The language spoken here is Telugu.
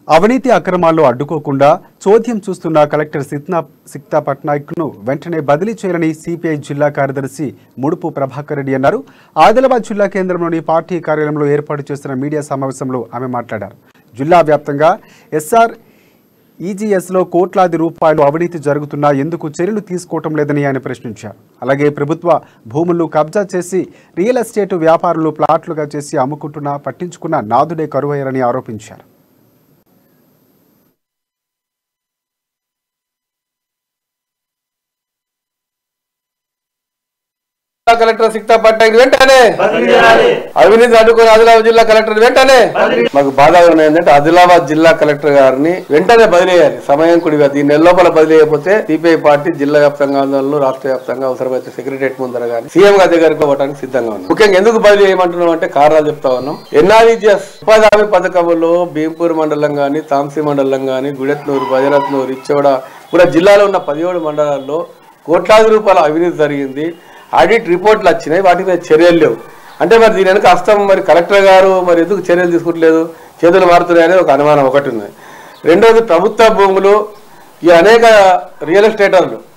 అవినీతి అక్రమాల్లో అడ్డుకోకుండా చోద్యం చూస్తున్న కలెక్టర్ సిత్నా సిక్తా పట్నాయక్ను వెంటనే బదిలీ చేయాలని సిపిఐ జిల్లా కార్యదర్శి ముడుపు ప్రభాకర్ రెడ్డి అన్నారు ఆదిలాబాద్ జిల్లా కేంద్రంలోని పార్టీ కార్యాలయంలో ఏర్పాటు చేసిన మీడియా సమావేశంలో ఆమె మాట్లాడారు జిల్లా వ్యాప్తంగా ఎస్ఆర్ ఈజీఎస్లో కోట్లాది రూపాయలు అవినీతి జరుగుతున్నా ఎందుకు చర్యలు తీసుకోవటం లేదని ఆయన ప్రశ్నించారు అలాగే ప్రభుత్వ భూములు కబ్జా చేసి రియల్ ఎస్టేట్ వ్యాపారులు ప్లాట్లుగా చేసి అమ్ముకుంటున్నా పట్టించుకున్న నాదుడే కరువయ్యారని ఆరోపించారు జిల్లా కలెక్టర్ సిక్తా పట్టాకి వెంటనే అవినీతి అడ్డుకుని ఆదిలాబాద్ జిల్లా కలెక్టర్ వెంటనే మాకు బాధగా ఉన్నది ఏంటంటే ఆదిలాబాద్ జిల్లా కలెక్టర్ గారిని వెంటనే బదిలీ చేయాలి సమయం కుడిగా ఈ నెల లోపల బదిలీ అయిపోతే సిపిఐ పార్టీ జిల్లా వ్యాప్తంగా ఆందోళనలు రాష్ట్ర వ్యాప్తంగా అవసరమైతే సెక్రటరియట్ ముందర కానీ సీఎం గారి దగ్గరికి పోవడానికి సిద్ధంగా ఉన్నాం ముఖ్యంగా ఎందుకు బదిలీ చేయమంటున్నాం అంటే కారణాలు చెప్తా ఉన్నాం ఎన్ఆర్ఈజిఎస్ ఉపాధి హామీ పథకంలో భీంపూర్ మండలం కానీ తాంసీ మండలం కానీ గుడెత్నూరు భజరత్నూరు ఇచ్చోడ కూడా జిల్లాలో ఉన్న పదిహేడు మండలాల్లో కోట్లాది రూపాయల అవినీతి జరిగింది ఆడిట్ రిపోర్ట్లు వచ్చినాయి వాటి మీద చర్యలు లేవు అంటే మరి దీని వెనక అస్తం మరి కలెక్టర్ గారు మరి ఎందుకు చర్యలు తీసుకుంటలేదు చేతులు మారుతున్నాయని ఒక అనుమానం ఒకటి ఉంది రెండోది ప్రభుత్వ భూములు ఈ అనేక రియల్ ఎస్టేటర్లు